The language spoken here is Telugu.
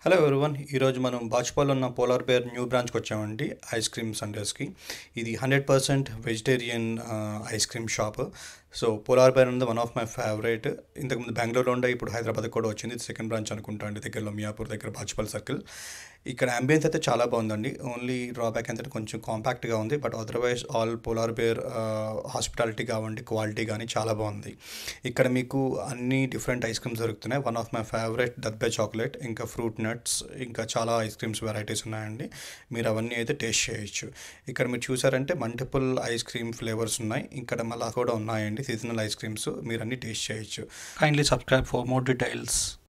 హలో ఎవరివన్ ఈరోజు మనం బాచుపాలో ఉన్న పోలార్ బేర్ న్యూ బ్రాంచ్కి వచ్చామండి ఐస్ క్రీమ్ సండేస్కి ఇది hundred percent vegetarian ice cream shop so Polar Bear అనేది వన్ ఆఫ్ మై ఫేవరెట్ ఇంతకుముందు బెంగళూరులో ఉండే ఇప్పుడు హైదరాబాద్ కూడా వచ్చింది ఇది సెకండ్ బ్రాంచ్ అనుకుంటా అండి దగ్గరలో మియాపూర్ దగ్గర బాచుపాల్ సర్కిల్ ఇక్కడ అంబియన్స్ అయితే చాలా బాగుందండి ఓన్లీ డ్రాబ్యాక్ ఏంటంటే కొంచెం కాంపాక్ట్గా ఉంది but otherwise all Polar Bear hospitality కావండి క్వాలిటీ కానీ చాలా బాగుంది ఇక్కడ మీకు అన్ని డిఫరెంట్ ఐస్ క్రీమ్స్ దొరుకుతున్నాయి వన్ ఆఫ్ మై ఫేవరెట్ దబ్బే చాక్లెట్ ఇంకా ఫ్రూట్ నట్స్ ఇంకా చాలా ఐస్ క్రీమ్స్ వెరైటీస్ ఉన్నాయండి మీరు అవన్నీ అయితే టేస్ట్ చేయొచ్చు ఇక్కడ మీరు చూసారంటే మల్టిపుల్ ఐస్ క్రీమ్ ఫ్లేవర్స్ ఉన్నాయి ఇక్కడ మళ్ళీ కూడా ఉన్నాయండి సీజనల్ ఐస్ క్రీమ్స్ మీరు అన్ని టేస్ట్ చేయొచ్చు kindly subscribe for more details